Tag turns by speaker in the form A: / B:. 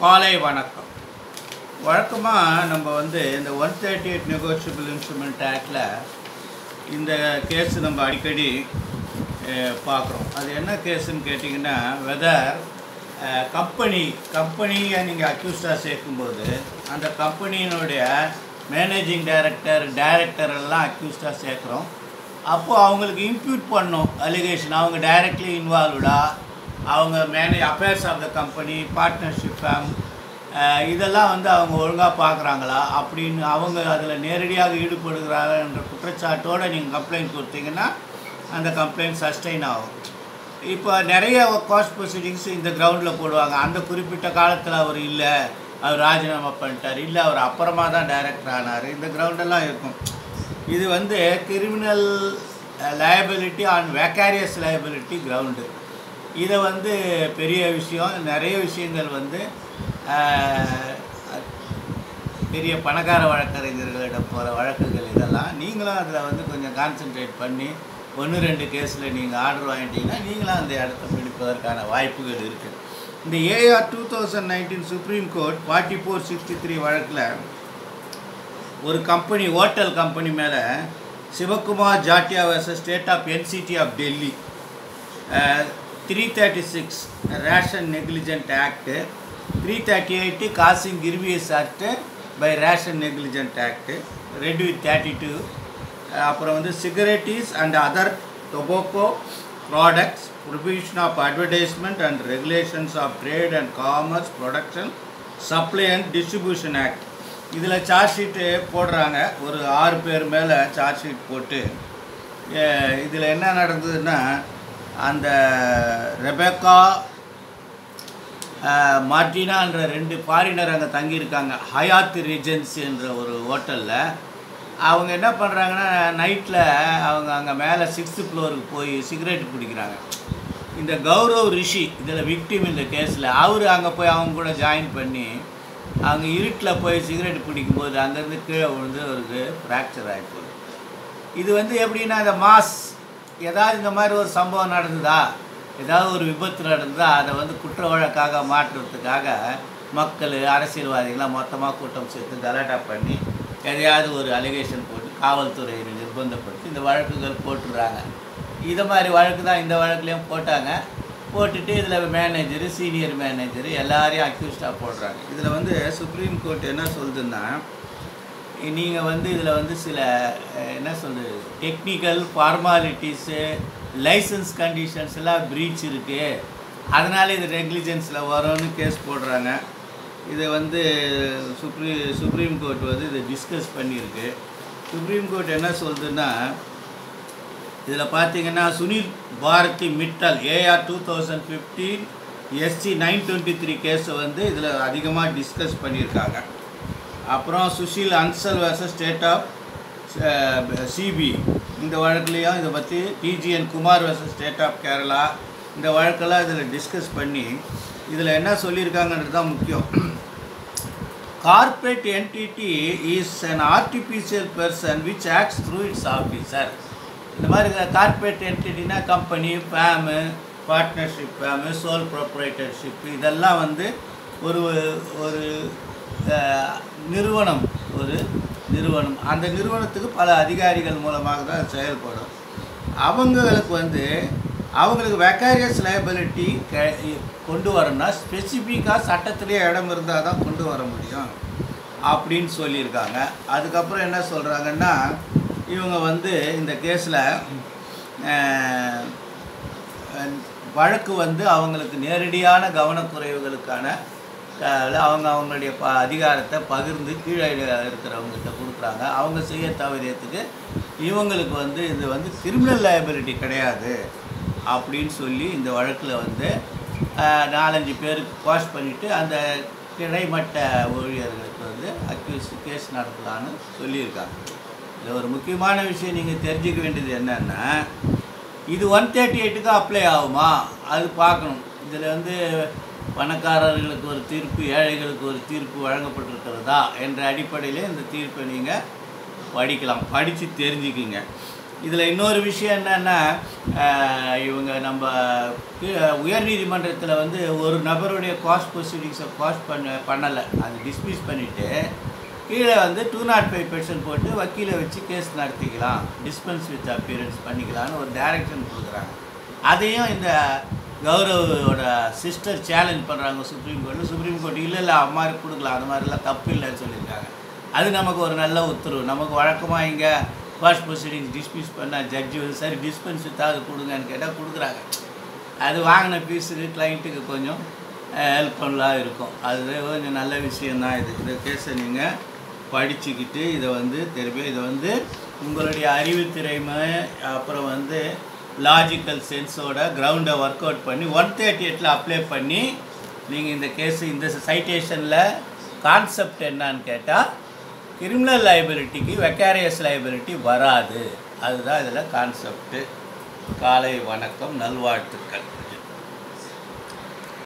A: காலை வணக்கம் வழக்கமாக நம்ம வந்து இந்த one thirty eight negotiable instrument ஆக்டில் இந்த கேஸ் நம்ம அடிக்கடி பார்க்குறோம் அது என்ன கேஸுன்னு கேட்டிங்கன்னா வெதர் கம்பெனி கம்பெனியை நீங்கள் அக்யூஸ்டாக சேர்க்கும்போது அந்த கம்பெனியினுடைய மேனேஜிங் டைரக்டர் டைரக்டர் எல்லாம் அக்யூஸ்டாக சேர்க்குறோம் அப்போது அவங்களுக்கு இம்ப்யூட் பண்ணும் அலிகேஷன் அவங்க டைரக்ட்லி இன்வால்வ்டா அவங்க manage affairs of the company partnership firm இதெல்லாம் வந்து அவங்க ஒழுங்காக பார்க்குறாங்களா அப்படின்னு அவங்க அதில் நேரடியாக ஈடுபடுகிறாங்க என்ற குற்றச்சாட்டோடு நீங்கள் கம்ப்ளைண்ட் கொடுத்தீங்கன்னா அந்த கம்ப்ளைண்ட் சஸ்டெயின் ஆகும் இப்போ நிறைய காஸ்ட் ப்ரொசீடிங்ஸ் இந்த கிரவுண்டில் போடுவாங்க அந்த குறிப்பிட்ட காலத்தில் அவர் இல்லை அவர் ராஜினாமா பண்ணிட்டார் இல்லை அவர் அப்புறமா தான் டைரக்டர் ஆனார் இந்த கிரவுண்டெல்லாம் இருக்கும் இது வந்து criminal liability on vicarious liability ground இதை வந்து பெரிய விஷயம் நிறைய விஷயங்கள் வந்து பெரிய பணக்கார வழக்கறிஞர்களிடம் போகிற வழக்குகள் இதெல்லாம் நீங்களும் அதில் வந்து கொஞ்சம் கான்சென்ட்ரேட் பண்ணி ஒன்று ரெண்டு கேஸில் நீங்கள் ஆர்டர் வாங்கிட்டீங்கன்னா நீங்களும் அந்த இடத்த பிடிப்பதற்கான வாய்ப்புகள் இருக்குது இந்த AR two thousand nineteen supreme court forty four sixty three வழக்கில் ஒரு கம்பெனி ஹோட்டல் கம்பெனி மேலே Sivakumar Jatia versus state of NCT of Delhi three thirty six rash and negligent act three thirty eight causing grievous act by rash and negligent act read with thirty two அப்புறம் வந்து cigarettes and other tobacco products provision of advertisement and regulations of trade and commerce production supply and distribution act இதில் charge sheet போடுறாங்க ஒரு ஆறு பேர் மேலே charge sheet போட்டு இதில் என்ன நடந்ததுன்னா அந்த ரெபேக்கா மார்டினான்ற ரெண்டு ஃபாரினர் அங்கே தங்கியிருக்காங்க ஹயாத் ரிஜென்சி என்ற ஒரு ஹோட்டலில் அவங்க என்ன பண்ணுறாங்கன்னா நைட்டில் அவங்க அங்கே மேலே சிக்ஸ்த்து ஃப்ளோருக்கு போய் சிகரெட் பிடிக்கிறாங்க இந்த கௌரவ் ரிஷி இதில் விக்டிம் இந்த கேஸில் அவர் அங்கே போய் அவங்க கூட ஜாயின் பண்ணி அவங்க இருட்டில் போய் சிகரெட் பிடிக்கும்போது அங்கேருந்து கீழே விழுந்து அவருக்கு ஃப்ராக்சர் ஆகிப்போகுது இது வந்து எப்படின்னா இந்த மாஸ் ஏதாவது இந்த மாதிரி ஒரு சம்பவம் நடந்ததா ஏதாவது ஒரு விபத்து நடந்தால் அதை வந்து குற்ற வழக்காக மாற்றுறதுக்காக மக்கள் அரசியல்வாதிகளாம் மொத்தமாக கூட்டம் சேர்த்து கலாட்டா பண்ணி எதையாவது ஒரு அலிகேஷன் போட்டு காவல்துறையை நிர்பந்தப்படுத்தி இந்த வழக்குகள் போட்டுடுறாங்க இதை மாதிரி வழக்கு தான் இந்த வழக்குலேயும் போட்டாங்க போட்டுட்டு இதில் மேனேஜரு சீனியர் மேனேஜரு எல்லாரையும் அக்யூஸ்டாக போடுறாங்க இதில் வந்து சுப்ரீம் கோர்ட் என்ன சொல்லுதுன்னா நீங்கள் வந்து இதில் வந்து சில என்ன சொல்கிறது டெக்னிக்கல் ஃபார்மாலிட்டிஸு லைசன்ஸ் கண்டிஷன்ஸ் எல்லாம் ப்ரீச் இருக்குது அதனால் இது நெக்லிஜென்ஸில் வரும்னு கேஸ் போடுறாங்க இதை வந்து சுப்ரீ சுப்ரீம் கோர்ட் வந்து இதை டிஸ்கஸ் பண்ணியிருக்கு சுப்ரீம் கோர்ட் என்ன சொல்லுதுன்னா இதில் பார்த்தீங்கன்னா Sunil Bharti Mittal AR two thousand fifteen SC nine twenty three கேஸை வந்து இதில் அதிகமாக டிஸ்கஸ் பண்ணியிருக்காங்க அப்புறம் Sushil Ansal versus state of CB இந்த வழக்குலேயும் இதை பற்றி DGN Kumar versus state of Kerala இந்த வழக்கெல்லாம் இதில் டிஸ்கஸ் பண்ணி இதில் என்ன சொல்லியிருக்காங்கன்றது தான் முக்கியம் corporate entity is an artificial person which acts through its officer இந்த மாதிரி கார்பரேட் என்டிட்டினா company firm partnership firm sole proprietorship இதெல்லாம் வந்து ஒரு ஒரு நிறுவனம் ஒரு நிறுவனம் அந்த நிறுவனத்துக்கு பல அதிகாரிகள் மூலமாக தான் செயல்படும் அவங்களுக்கு வந்து அவங்களுக்கு வெக்காரியஸ் லைபிலிட்டி கொண்டு வரணும்னா ஸ்பெசிஃபிக்காக சட்டத்திலேயே இடம் இருந்தால் தான் கொண்டு வர முடியும் அப்படின்னு சொல்லியிருக்காங்க அதுக்கப்புறம் என்ன சொல்கிறாங்கன்னா இவங்க வந்து இந்த கேஸில் வழக்கு வந்து அவங்களுக்கு நேரடியான கவனக்குறைவுகளுக்கான அவங்க அவங்களுடைய ப அதிகாரத்தை பகிர்ந்து கீழே இருக்கிறவங்ககிட்ட கொடுக்குறாங்க அவங்க செய்ய தவறியத்துக்கு இவங்களுக்கு வந்து இது வந்து கிரிமினல் லயபிலிட்டி கிடையாது அப்படின்னு சொல்லி இந்த வழக்கில் வந்து நாலஞ்சு பேருக்கு பாஸ் பண்ணிவிட்டு அந்த கிடைமட்ட ஊழியர்களுக்கு வந்து அக்யூஸ் கேஸ் நடத்தலான்னு சொல்லியிருக்காங்க இதில் ஒரு முக்கியமான விஷயம் நீங்கள் தெரிஞ்சுக்க வேண்டியது என்னென்னா இது ஒன் தேர்ட்டி எயிட்டுக்கு அப்ளை ஆகுமா அது பார்க்கணும் இதில் வந்து பணக்காரர்களுக்கு ஒரு தீர்ப்பு ஏழைகளுக்கு ஒரு தீர்ப்பு வழங்கப்பட்டிருக்கிறதா என்ற அடிப்படையில் இந்த தீர்ப்பை நீங்கள் படிக்கலாம் படித்து தெரிஞ்சுக்கிங்க இதில் இன்னொரு விஷயம் என்னென்னா இவங்க நம்ம கீ- உயர்நீதிமன்றத்தில் வந்து ஒரு நபருடைய காஸ்ட் ப்ரொசீடிங்ஸை காஸ்ட் பண்ண பண்ணலை அது டிஸ்மிஸ் பண்ணிவிட்டு கீழே வந்து டூ நாட் ஃபைவ் பெர்சன்ட் போட்டு வக்கீலை வச்சு கேஸ் நடத்திக்கலாம் டிஸ்பென்ஸ் வித் அப்பியரன்ஸ் பண்ணிக்கலாம்னு ஒரு டைரக்ஷன் கொடுக்குறாங்க அதையும் இந்த கௌரவோட சிஸ்டர் சேலஞ்ச் பண்ணுறாங்க சுப்ரீம் கோர்ட்டில் சுப்ரீம் கோர்ட் இல்லை இல்லை அம்மாருக்கு கொடுக்கலாம் அந்த மாதிரிலாம் தப்பு இல்லைன்னு சொல்லியிருக்காங்க அது நமக்கு ஒரு நல்ல உத்தரவு நமக்கு வழக்கமாக இங்கே ஃபர்ஸ்ட் ப்ரொசீடிங்ஸ் டிஸ்மிஸ் பண்ண ஜட்ஜி வந்து சரி டிஸ்பென்ஸ் வித்தாவது கொடுங்கன்னு கேட்டால் கொடுக்குறாங்க அது வாங்கின ஃபீஸுக்கு கிளைண்ட்டுக்கு கொஞ்சம் ஹெல்ப்ஃபுல்லாக இருக்கும் அது கொஞ்சம் நல்ல விஷயந்தான் இது இந்த கேஸை நீங்கள் படிச்சுக்கிட்டு இதை வந்து திருப்பி இதை வந்து உங்களுடைய அறிவுத்திறமை அப்புறம் வந்து லாஜிக்கல் சென்ஸோட கிரவுண்டை ஒர்க் அவுட் பண்ணி ஒன் தேர்ட்டி எட்டில் அப்ளை பண்ணி நீங்கள் இந்த கேஸு இந்த சைட்டேஷனில் கான்செப்ட் என்னன்னு கேட்டால் கிரிமினல் லைபிலிட்டிக்கு வெக்காரியஸ் லைபிலிட்டி வராது அதுதான் இதில் கான்செப்ட்டு காலை வணக்கம் நல்வாழ்த்துக்கள்